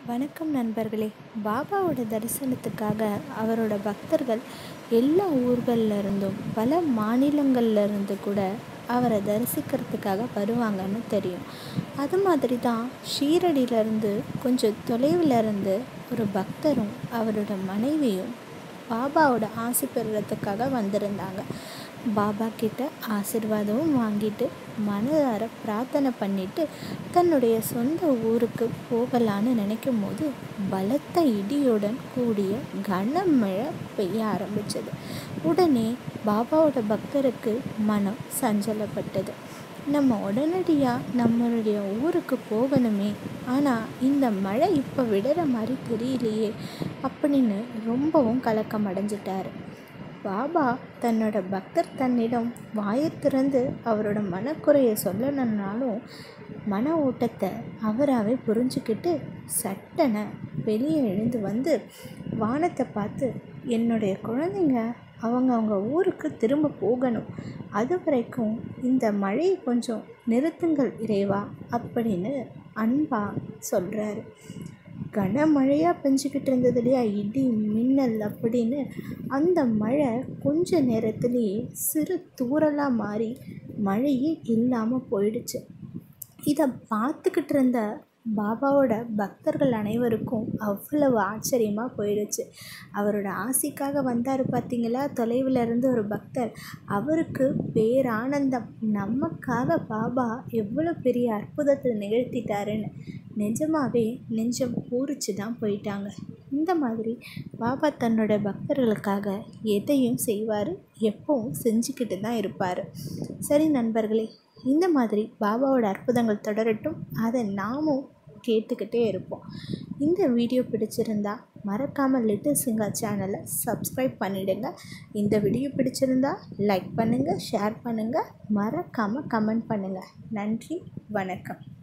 வணக்கம் நண்பர்களே பாபாவோட தரிசனத்துக்காக அவரோட பக்தர்கள் எல்லா ஊர்கள்ல இருந்தும் பல மாநிலங்கள்ல இருந்து கூட அவரை தரிசிக்கிறதுக்காக வருவாங்கன்னு தெரியும் அது மாதிரி தான் ஷீரடியிலேருந்து கொஞ்சம் தொலைவில் இருந்து ஒரு பக்தரும் அவரோட மனைவியும் பாபாவோட ஆசி பெறுறதுக்காக வந்திருந்தாங்க பாபா கிட்ட ஆசிர்வாதமும் வாங்கிட்டு மனதார பிரார்த்தனை பண்ணிட்டு தன்னுடைய சொந்த ஊருக்கு போகலான்னு நினைக்கும் போது பலத்த இடியுடன் கூடிய கனமழை பெய்ய ஆரம்பிச்சது உடனே பாபாவோட பக்தருக்கு மனம் சஞ்சலப்பட்டது நம்ம உடனடியாக நம்மளுடைய ஊருக்கு போகணுமே ஆனால் இந்த மழை இப்போ விடுற மாதிரி தெரியலையே அப்படின்னு ரொம்பவும் கலக்கம் அடைஞ்சிட்டாரு பாபா தன்னோட பக்தர் தன்னிடம் வாயை திறந்து அவரோட மனக்குறையை சொல்லணுன்னாலும் மன ஓட்டத்தை அவராகவே புரிஞ்சுக்கிட்டு சட்டனை வெளியே எழுந்து வந்து வானத்தை பார்த்து என்னுடைய குழந்தைங்க அவங்க அவங்க ஊருக்கு திரும்ப போகணும் அது வரைக்கும் இந்த மழையை கொஞ்சம் நிறுத்துங்கள் இறைவா அப்படின்னு அன்பா சொல்கிறாரு கனமழையாக பெஞ்சிக்கிட்டு இருந்தது இல்லையா இடி மின்னல் அப்படின்னு அந்த மழை கொஞ்ச நேரத்துலேயே சிறு தூறலாக மாறி மழையே இல்லாமல் போயிடுச்சு இதை பார்த்துக்கிட்டு இருந்த பாபாவோட பக்தர்கள் அனைவருக்கும் அவ்வளவு ஆச்சரியமாக போயிடுச்சு அவரோட ஆசைக்காக வந்தார் பார்த்தீங்களா தொலைவில் இருந்து ஒரு பக்தர் அவருக்கு பேரானந்தம் நமக்காக பாபா எவ்வளோ பெரிய அற்புதத்தை நிகழ்த்திட்டாருன்னு நிஜமாவே நெஞ்சம் பூரிச்சு தான் போயிட்டாங்க இந்த மாதிரி பாபா தன்னோட பக்தர்களுக்காக எதையும் செய்வார் எப்பவும் செஞ்சுக்கிட்டு தான் இருப்பார் சரி நண்பர்களே இந்த மாதிரி பாபாவோட அற்புதங்கள் தொடரட்டும் அதை நாமும் கேட்டுக்கிட்டே இருப்போம் இந்த வீடியோ பிடிச்சிருந்தா மறக்காமல் லிட்டில் சிங்கா சேனலை சப்ஸ்கிரைப் பண்ணிவிடுங்க இந்த வீடியோ பிடிச்சிருந்தா லைக் பண்ணுங்கள் ஷேர் பண்ணுங்கள் மறக்காமல் கமெண்ட் பண்ணுங்கள் நன்றி வணக்கம்